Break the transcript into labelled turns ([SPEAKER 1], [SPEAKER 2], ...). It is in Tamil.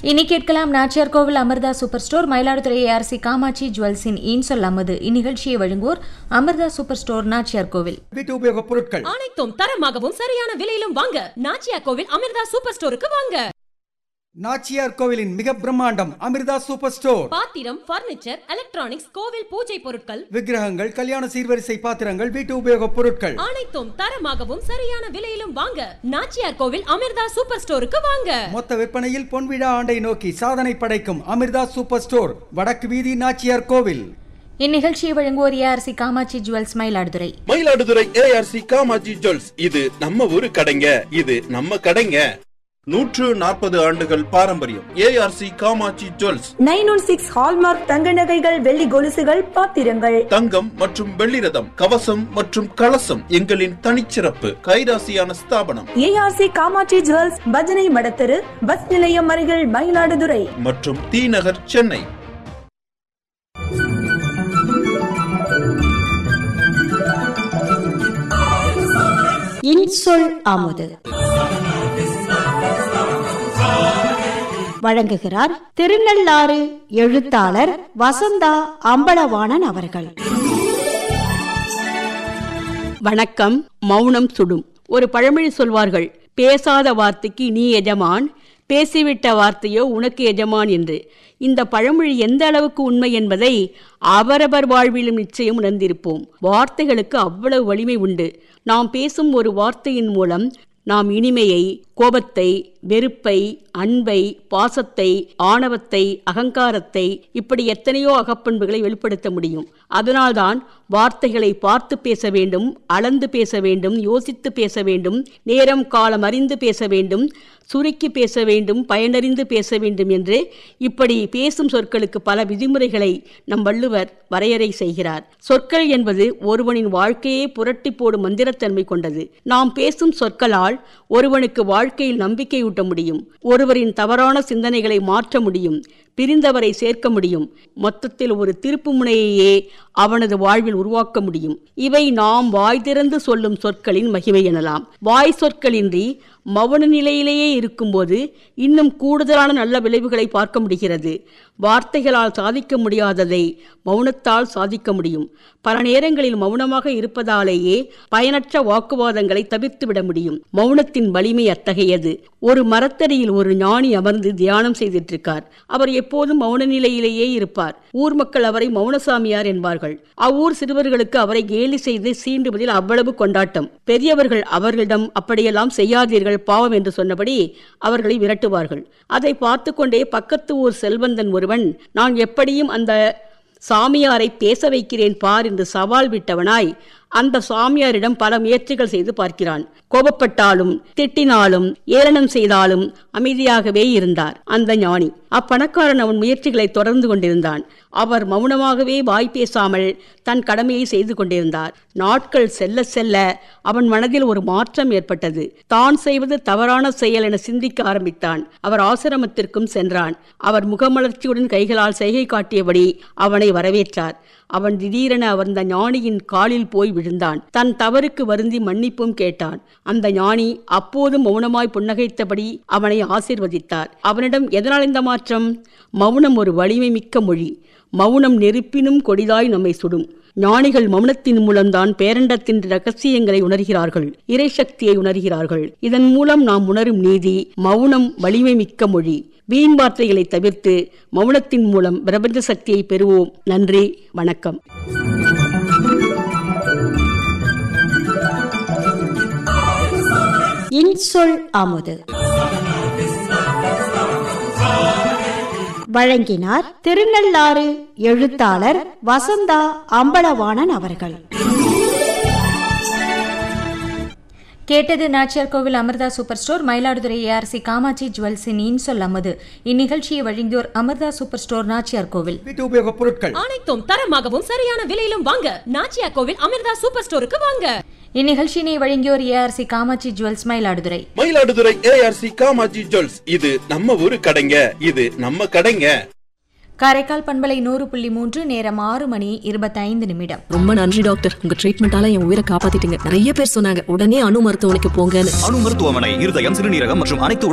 [SPEAKER 1] இனி கேட்கலாம் Nachiyar Koil Amirtha super store Mayiladuthurai ARC Kamatchi ஜுவல்ஸின் இன்சொல் அமது இந்நிகழ்ச்சியை வழங்குவோர் அமிர்தா சூப்பர் ஸ்டோர் நாச்சியார் கோவில்
[SPEAKER 2] வீட்டு உபயோகப் பொருட்கள்
[SPEAKER 3] அனைத்தும் தரமாகவும் சரியான விலையிலும் வாங்க நாச்சியா கோவில் அமிர்தா சூப்பர் ஸ்டோருக்கு வாங்க
[SPEAKER 2] நாச்சியார் கோவிலின் மிக பிரம்மாண்டம் அமிர்தா சூப்பர் ஸ்டோர்
[SPEAKER 3] பாத்திரம் பர்னிச்சர் எலக்ட்ரானிக்ஸ் கோவில் பூஜை பொருட்கள்
[SPEAKER 2] விக்கிரகங்கள் கல்யாண சீர்வரிசை பாத்திரங்கள் வீட்டு உபயோகப் பொருட்கள்
[SPEAKER 3] அனைத்தும் தரமாகவும் சரியான விலையிலும் வாங்க நாச்சியார் கோவில் அமிர்தா சூப்பர் ஸ்டோருக்கு வாங்க
[SPEAKER 2] மொத்த விற்பனையில் பொன்விழா ஆண்டை நோக்கி சாதனை படைக்கும் அமிர்தா சூப்பர் ஸ்டோர் வடக்கு வீதி நாச்சியார் கோவில்
[SPEAKER 1] இந்நிகழ்ச்சியை வழங்குவோர் ARC Kamatchi jewels Mayiladuthurai
[SPEAKER 4] Mayiladuthurai ARC Kamatchi jewels இது நம்ம ஊரு கடைங்க இது நம்ம கடைங்க நூற்று நாற்பது ஆண்டுகள் பாரம்பரியம் ARC Kamatchi jewels
[SPEAKER 5] nine one six hallmark தங்க நகைகள் வெள்ளி கொலுசுகள் பாத்திரங்கள்
[SPEAKER 4] தங்கம் மற்றும் வெள்ளி ரதம் கவசம் மற்றும் கலசம் எங்களின் தனிச்சிறப்பு கைராசியான ஸ்தாபனம்
[SPEAKER 5] ஏஆர்சி காமாட்சி ஜுவல்ஸ் பஜனை மடத்தெரு பஸ் நிலையம் அருகில் மயிலாடுதுறை
[SPEAKER 4] மற்றும் தி நகர் சென்னை
[SPEAKER 6] இன்சொல் அமுது வழங்குகிறார் திருநள்ளாறு எழுத்தாளர் வசந்தா அம்பலவாணன் அவர்கள்
[SPEAKER 7] வணக்கம் மௌனம் சுடும் ஒரு பழமொழி சொல்வார்கள் பேசாத வார்த்தைக்கு நீ எஜமான் பேசிவிட்ட வார்த்தையோ உனக்கு எஜமான் என்று இந்த பழமொழி எந்த அளவுக்கு உண்மை என்பதை அவரவர் வாழ்விலும் நிச்சயம் உணர்ந்திருப்போம் வார்த்தைகளுக்கு அவ்வளவு வலிமை உண்டு நாம் பேசும் ஒரு வார்த்தையின் மூலம் நாம் இனிமையை கோபத்தை வெறுப்பை அன்பை பாசத்தை ஆணவத்தை அகங்காரத்தை இப்படி எத்தனையோ அகப்பண்புகளை வெளிப்படுத்த முடியும் அதனால்தான் வார்த்தைகளை பார்த்து பேச வேண்டும் அளந்து பேச வேண்டும் யோசித்து பேச வேண்டும் நேரம் காலம் அறிந்து பேச வேண்டும் சுருக்கி பேச வேண்டும் பயனறிந்து பேச வேண்டும் என்று இப்படி பேசும் சொற்களுக்கு பல விதிமுறைகளை நம் வள்ளுவர் வரையறை செய்கிறார் சொற்கள் என்பது ஒருவனின் வாழ்க்கையே புரட்டி போடும் மந்திரத்தன்மை கொண்டது நாம் பேசும் சொற்களால் ஒருவனுக்கு வாழ்க்கையில் நம்பிக்கையூட்ட முடியும் ஒருவரின் தவறான சிந்தனைகளை மாற்ற முடியும் பிரிந்தவரை சேர்க்க முடியும் மொத்தத்தில் ஒரு திருப்பு முனையையே அவனது வாழ்வில் உருவாக்க முடியும் இவை நாம் வாய் திறந்து சொல்லும் சொற்களின் மகிமை எனலாம் வாய் சொற்களின்றி மௌன நிலையிலேயே இருக்கும்போது இன்னும் கூடுதலான நல்ல விளைவுகளை பார்க்க முடிகிறது வார்த்தைகளால் சாதிக்க முடியாததை மௌனத்தால் சாதிக்க முடியும் பல நேரங்களில் மௌனமாக இருப்பதாலேயே பயனற்ற வாக்குவாதங்களை தவிர்த்து விட முடியும் மௌனத்தின் வலிமை அத்தகையது ஒரு மரத்தடியில் ஒரு ஞானி அமர்ந்து தியானம் செய்துட்டு இருக்கார் அவர் எப்போதும் மௌன நிலையிலேயே இருப்பார் ஊர் மக்கள் அவரை மௌனசாமியார் என்பார்கள் அவ்வூர் சிறுவர்களுக்கு அவரை கேலி செய்து சீண்டுவதில் அவ்வளவு கொண்டாட்டம் பெரியவர்கள் அவர்களிடம் அப்படியெல்லாம் செய்யாதீர்கள் பாவம் என்று சொன்னபடி அவர்களை விரட்டுவார்கள் அதை பார்த்து கொண்டே பக்கத்து ஊர் செல்வந்தன் ஒருவன் நான் எப்படியும் அந்த சாமியாரை பேச வைக்கிறேன் பார் என்று சவால் விட்டவனாய் அந்த சாமியாரிடம் பல முயற்சிகள் செய்து பார்க்கிறான் கோபப்பட்டாலும் திட்டினாலும் ஏளனம் செய்தாலும் அமைதியாகவே இருந்தார் அந்த ஞானி அப்பணக்காரன் அவன் முயற்சிகளை தொடர்ந்து கொண்டிருந்தான் அவர் மௌனமாகவே வாய் பேசாமல் தன் கடமையை செய்து கொண்டிருந்தார் நாட்கள் செல்ல செல்ல அவன் மனதில் ஒரு மாற்றம் ஏற்பட்டது தான் செய்வது தவறான செயல் என சிந்திக்க ஆரம்பித்தான் அவர் ஆசிரமத்திற்கும் சென்றான் அவர் முகமலர்ச்சியுடன் கைகளால் செய்கை காட்டியபடி அவனை வரவேற்றார் அவன் திடீரென அந்த ஞானியின் காலில் போய் விழுந்தான் தன் தவறுக்கு வருந்தி மன்னிப்பும் கேட்டான் அந்த ஞானி அப்போதும் மௌனமாய் புன்னகைத்தபடி அவனை ஆசிர்வதித்தார் அவனிடம் எதனால் இந்த மாற்றம் மௌனம் ஒரு வலிமை மிக்க மொழி மௌனம் நெருப்பினும் கொடிதாய் நம்மை சுடும் ஞானிகள் மௌனத்தின் மூலம்தான் பேரண்டத்தின் ரகசியங்களை உணர்கிறார்கள் இறைசக்தியை உணர்கிறார்கள் இதன் மூலம் நாம் உணரும் நீதி மௌனம் வலிமை மிக்க மொழி வீண் வார்த்தைகளை தவிர்த்து மௌனத்தின் மூலம் பிரபஞ்ச சக்தியை பெறுவோம் நன்றி வணக்கம்
[SPEAKER 6] இன்சொல் அமுது வழங்கினார் திருநள்ளாறு எழுத்தாளர் வசந்தா அம்பலவாணன் அவர்கள்
[SPEAKER 1] கேட்டது Nachiyar Koil Amirtha super store Mayiladuthurai ARC Kamatchi ஜுவல்ஸின் இன்சொல் அமது இந்நிகழ்ச்சியை வழங்கியோர் அமிர்தா சூப்பர் ஸ்டோர் நாச்சியார் கோவில்
[SPEAKER 2] வீட்டு உபயோகப் பொருட்கள்
[SPEAKER 3] அனைத்தும் தரமாகவும் சரியான விலையிலும் வாங்க நாச்சியா கோவில் அமிர்தா சூப்பர் ஸ்டோருக்கு வாங்க
[SPEAKER 1] இந்நிகழ்ச்சியினை வழங்கியோர் ARC Kamatchi jewels Mayiladuthurai
[SPEAKER 4] Mayiladuthurai ARC Kamatchi jewels இது நம்ம ஊரு கடைங்க இது நம்ம கடைங்க
[SPEAKER 1] காரைக்கால் பண்பலை நூறு புள்ளி மூன்று நேரம் ஆறு மணி இருபத்தைந்து நிமிடம்
[SPEAKER 8] ரொம்ப நன்றி டாக்டர் உங்க ட்ரீட்மெண்டால என் உயிரை காப்பாத்திட்டீங்க நிறைய பேர் சொன்னாங்க உடனே அணு மருத்துவமனைக்கு போங்கன்னு
[SPEAKER 9] அணு மருத்துவமனை இருதயம் சிறுநீரகம் மற்றும் அனைத்து